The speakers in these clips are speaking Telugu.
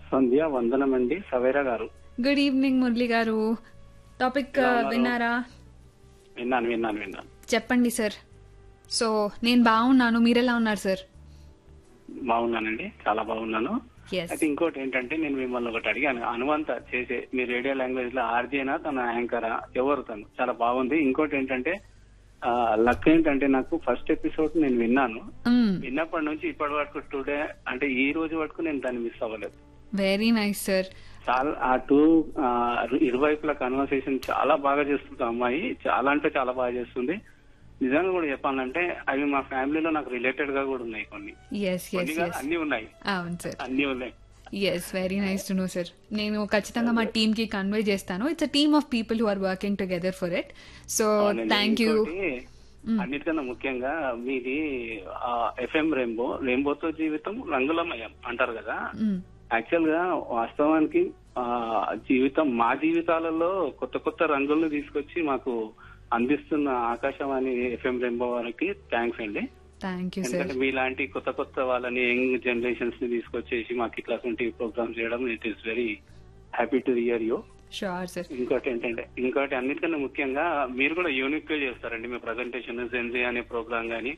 సంధ్య వందనం అండి సవేరా గారు గుడ్ ఈవినింగ్ మురళి గారు టాపిక్ ఎలా ఉన్నారు? విన్నారా విన్నాను విన్నాను విన్నాను చెప్పండి సార్ సో నేను బాగున్నాను మీరెలా ఉన్నారు సార్ బాగున్నానండి చాలా బాగున్నాను ఎస్ అయితే ఇంకోటి ఏంటంటే నేను మిమ్మల్ని ఒకటి అడిగాను అనువంత చేసే మీ రేడియో లాంగ్వేజ్ లో ఆర్జేనా తన యాంకరా ఎవరు తను చాలా బాగుంది ఇంకోటి ఏంటంటే ఆ, లక్ ఏంటంటే నాకు ఫస్ట్ ఎపిసోడ్ నేను విన్నాను విన్నప్పటి నుంచి ఇప్పటి వరకు టుడే అంటే ఈ రోజు వరకు నేను దాన్ని మిస్ అవ్వలేదు వెరీ నైస్ సార్ చాలా ఆ టూ ఆ, ఇరువైపుల కన్వర్సేషన్ చాలా బాగా చేస్తుంది ఆ అమ్మాయి చాలా అంటే చాలా బాగా చేస్తుంది నిజంగా కూడా చెప్పాలంటే అవి మా ఫ్యామిలీలో నాకు రిలేటెడ్ గా కూడా ఉన్నాయి కొన్ని ఎస్ కొన్ని ఎస్ కాదు, ఎస్ అన్ని ఉన్నాయి అవును సార్ అన్ని ఉన్నాయి yes very nice to know sir నేను ఖచ్చితంగా మా టీమ్ కి కన్వే చేస్తాను it's a team of people who are working together for it so అవునండి. థ్యాంక్ యూ ఇంకోటి, అన్నిటికన్నా ముఖ్యంగా మీది ఎఫ్ఎం రెయిన్బో రెయిన్బోతో జీవితం రంగులమయం అంటారు కదా యాక్చువల్ గా వాస్తవానికి ఆ, జీవితం మా జీవితాలలో కొత్త కొత్త రంగులను తీసుకొచ్చి మాకు అందిస్తున్న ఆకాశవాణి ఎఫ్ఎం రెయిన్బో వారికి థ్యాంక్స్ అండి థ్యాంక్ యూ సార్ ఎందుకంటే మీలాంటి కొత్త కొత్త వాళ్ళని యంగ్ జనరేషన్స్ ని తీసుకొచ్చేసి మాకు ఇట్లా ప్రోగ్రామ్ చేయడం it is very happy to hear you sure sir ఇంకోటి ఏంటంటే ఇంకోటి అన్నిటికన్నా ముఖ్యంగా మీరు కూడా యూనిక్ గా చేస్తారండి మీ ప్రజెంటేషన్ జెన్జీ అనే ప్రోగ్రామ్ గానీ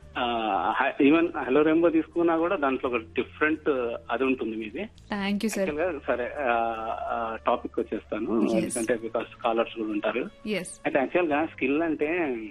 ఈవెన్ హలో రెంబో తీసుకున్నా కూడా దాంట్లో ఒక డిఫరెంట్ అది ఉంటుంది మీది థ్యాంక్ యూ సార్ యాక్చువల్ గా సరే టాపిక్ వచ్చేస్తాను Yes. ఎందుకంటే బికాస్ స్కాలర్స్ కూడా ఉంటారు ఎస్ అయితే యాక్చువల్ గా స్కిల్ అంటే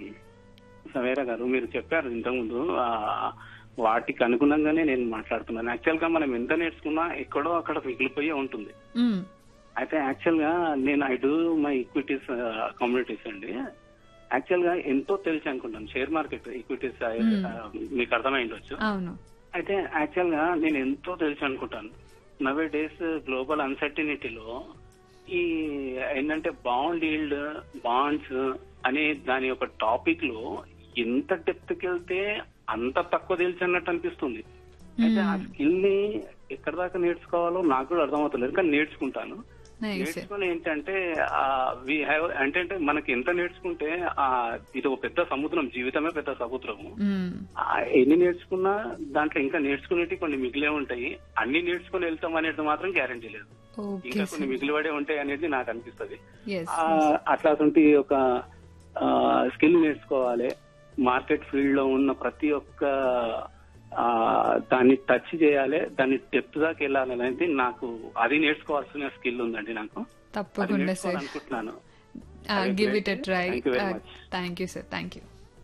సవేరా గారు మీరు చెప్పారు ఇంతకుముందు ఆ, వాటికి అనుగుణంగానే నేను మాట్లాడుతున్నాను యాక్చువల్ గా మనం ఎంత నేర్చుకున్నా ఎక్కడో అక్కడ మిగిలిపోయే ఉంటుంది అయితే యాక్చువల్ గా నేను I do my equities communities అండి యాక్చువల్ గా ఎంతో తెలిసి అనుకుంటాను షేర్ మార్కెట్ ఈక్విటీస్ మీకు అర్థమై ఉండొచ్చు అవును అయితే యాక్చువల్ గా నేను ఎంతో తెలిసి అనుకుంటాను నవే డేస్ గ్లోబల్ అన్సర్టినిటీలో ఈ ఏంటంటే బాండ్ ఈల్డ్ బాండ్స్ అనే దాని యొక్క టాపిక్ లో ఎంత డెప్త్ కి వెళ్తే అంత తక్కువ తెలిసి అన్నట్టు అనిపిస్తుంది అయితే ఆ స్కిల్ ని ఎక్కడ దాకా నేర్చుకోవాలో నాకు కూడా అర్థమవుతలేదు కానీ నేర్చుకుంటాను నైస్ సార్ నేర్చుకుని ఏంటంటే వి హ్యావ్ అంటే అంటే మనకి ఎంత నేర్చుకుంటే ఆ ఇది ఒక పెద్ద సముద్రం జీవితమే పెద్ద సముద్రము ఆ, ఎన్ని నేర్చుకున్నా దాంట్లో ఇంకా నేర్చుకునేవి కొన్ని మిగిలే ఉంటాయి అన్ని నేర్చుకుని వెళ్తాం అనేది మాత్రం గ్యారంటీ లేదు ఓకే ఇంకా కొన్ని సార్ మిగిలిపడే ఉంటాయి అనేది నాకు అనిపిస్తుంది ఎస్ అట్లాంటి ఒక స్కిల్ నేర్చుకోవాలి మార్కెట్ ఫీల్డ్ లో ఉన్న ప్రతి ఒక్క ఆ, దాన్ని టచ్ చేయాలి దాన్ని డెప్త్ దాకా వెళ్ళాలి అనేది నాకు అది నేర్చుకోవాల్సిన స్కిల్ ఉందండి నాకు అది తప్పకుండా సార్ నేర్చుకోవాలనుకుంటున్నాను give it a try Thank you very much. Thank you sir thank you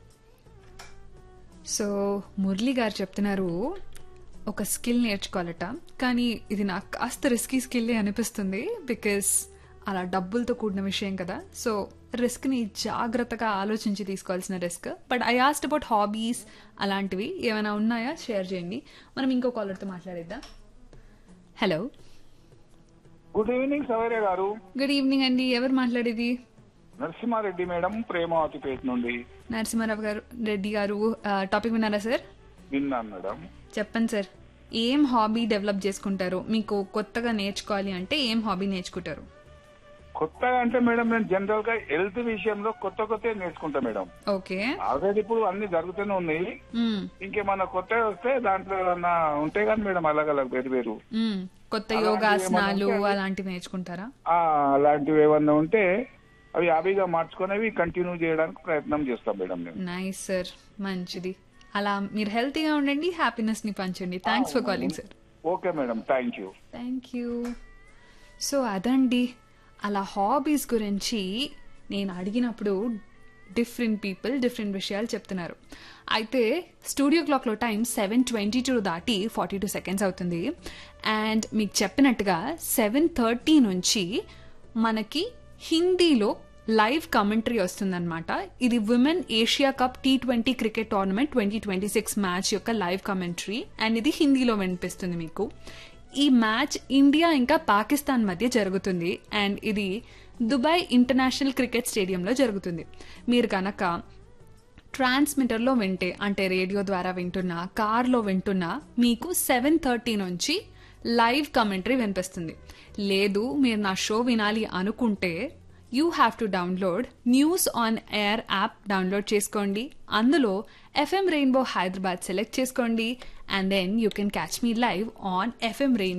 so Murali గారు చెప్తున్నారు ఒక స్కిల్ నేర్చుకోవాలట కానీ ఇది నాకు కాస్త రిస్కీ స్కిల్లే అనిపిస్తుంది బికాస్ అలా డబ్బులతో కూడిన విషయం కదా సో రిస్క్ని జాగ్రత్తగా ఆలోచించి తీసుకోవాల్సిన risk but I asked about hobbies అలాంటివి ఏమైనా ఉన్నాయా షేర్ చేయండి మనం ఇంకో కాలర్తో మాట్లాడేద్దాం హలో గుడ్ ఈవినింగ్ సౌర్య గారు గుడ్ ఈవినింగ్ అండి ఎవరు మాట్లాడేది నరసింహారెడ్డి మేడం ప్రేమావతిపేట నుండి నరసింహారావు గారు రెడ్డి గారు ఆ, టాపిక్ విన్నారా సార్ విన్నాను మేడం చెప్పండి సార్ ఏం హాబీ డెవలప్ చేసుకుంటారు మీకు కొత్తగా నేర్చుకోవాలి అంటే ఏం హాబీ నేర్చుకుంటారు కొత్తగా అంటే మేడం నేను జనరల్ గా హెల్త్ విషయంలో కొత్త కొత్త నేర్చుకుంటా మేడం ఓకే ఆల్రెడీ ఇప్పుడు అన్ని జరుగుతూనే ఉన్నాయి మ్మ్. ఇంకేమన్నా కొత్తగా వస్తే దాంట్లో ఏమన్నా ఉంటాయి కానీ మేడం అలాగ అలాగ వేరు వేరు మ్మ్. కొత్త అలాంటివి యోగాసనాలు ఏమన్నా ఉంటే అలాంటివి నేర్చుకుంటారా ఆ, అలాంటివి ఏమన్నా ఉంటే అవి హాబీగా మార్చుకొని కంటిన్యూ చేయడానికి ప్రయత్నం చేస్తాం మేడం నేను నైస్ సార్ మంచిది అలా మీరు హెల్తీగా ఉండండి హ్యాపీనెస్ ని పంచండి thanks for calling sir okay madam thank you thank you so అదండి అలా హాబీస్ గురించి నేను అడిగినప్పుడు డిఫరెంట్ పీపుల్ డిఫరెంట్ విషయాలు చెప్తున్నారు అయితే స్టూడియో క్లాక్లో టైం సెవెన్ ట్వంటీ టూ దాటి ఫార్టీ టూ సెకండ్స్ అవుతుంది అండ్ మీకు చెప్పినట్టుగా సెవెన్ థర్టీ నుంచి మనకి హిందీలో లైవ్ కమెంటరీ వస్తుందన్నమాట ఇది women Asia cup T twenty cricket tournament twenty twenty six match యొక్క లైవ్ కమెంటరీ అండ్ ఇది హిందీలో వినిపిస్తుంది మీకు ఈ మ్యాచ్ ఇండియా ఇంకా పాకిస్తాన్ మధ్య జరుగుతుంది అండ్ ఇది దుబాయ్ ఇంటర్నేషనల్ క్రికెట్ స్టేడియంలో జరుగుతుంది మీరు కనుక ట్రాన్స్మిటర్లో వింటే అంటే రేడియో ద్వారా వింటున్నా కార్లో వింటున్నా మీకు సెవెన్ థర్టీ నుంచి లైవ్ కమెంటరీ వినిపిస్తుంది లేదు మీరు నా షో వినాలి అనుకుంటే you have to download news on air app download చేసుకోండి అందులో ఎఫ్ఎం రెయిన్బో హైదరాబాద్ సెలెక్ట్ చేసుకోండి and then you can catch me live on FM rain